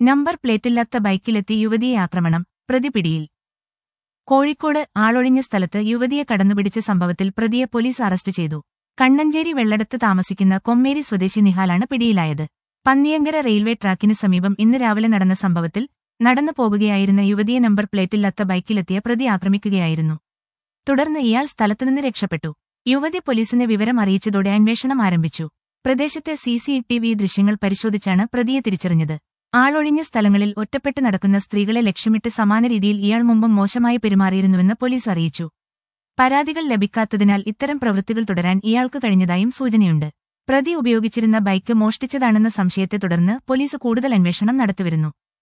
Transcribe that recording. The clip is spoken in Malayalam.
നമ്പർ പ്ലേറ്റില്ലാത്ത ബൈക്കിലെത്തി യുവതിയെ ആക്രമണം പ്രതി പിടിയിൽ കോഴിക്കോട് ആളൊഴിഞ്ഞ സ്ഥലത്ത് യുവതിയെ കടന്നുപിടിച്ച സംഭവത്തിൽ പ്രതിയെ പോലീസ് അറസ്റ്റ് ചെയ്തു കണ്ണഞ്ചേരി വെള്ളടത്ത് താമസിക്കുന്ന കൊമ്മേരി സ്വദേശി നിഹാലാണ് പിടിയിലായത് പന്നിയങ്കര റെയിൽവേ ട്രാക്കിന് സമീപം ഇന്ന് രാവിലെ നടന്ന സംഭവത്തിൽ നടന്നു പോകുകയായിരുന്ന യുവതിയെ നമ്പർ പ്ലേറ്റില്ലാത്ത ബൈക്കിലെത്തിയ പ്രതി ആക്രമിക്കുകയായിരുന്നു തുടർന്ന് ഇയാൾ സ്ഥലത്തുനിന്ന് രക്ഷപ്പെട്ടു യുവതി പോലീസിനെ വിവരം അറിയിച്ചതോടെ അന്വേഷണം ആരംഭിച്ചു പ്രദേശത്തെ സി സി ടി വി ദൃശ്യങ്ങൾ പരിശോധിച്ചാണ് പ്രതിയെ തിരിച്ചറിഞ്ഞത് ആളൊഴിഞ്ഞ സ്ഥലങ്ങളിൽ ഒറ്റപ്പെട്ട് നടക്കുന്ന സ്ത്രീകളെ ലക്ഷ്യമിട്ട് സമാന രീതിയിൽ ഇയാൾ മുമ്പും മോശമായി പെരുമാറിയിരുന്നുവെന്ന് പോലീസ് അറിയിച്ചു പരാതികൾ ലഭിക്കാത്തതിനാൽ ഇത്തരം പ്രവൃത്തികൾ തുടരാൻ ഇയാൾക്ക് കഴിഞ്ഞതായും സൂചനയുണ്ട് പ്രതി ഉപയോഗിച്ചിരുന്ന ബൈക്ക് മോഷ്ടിച്ചതാണെന്ന സംശയത്തെ തുടർന്ന് പോലീസ് കൂടുതൽ അന്വേഷണം നടത്തിവരുന്നു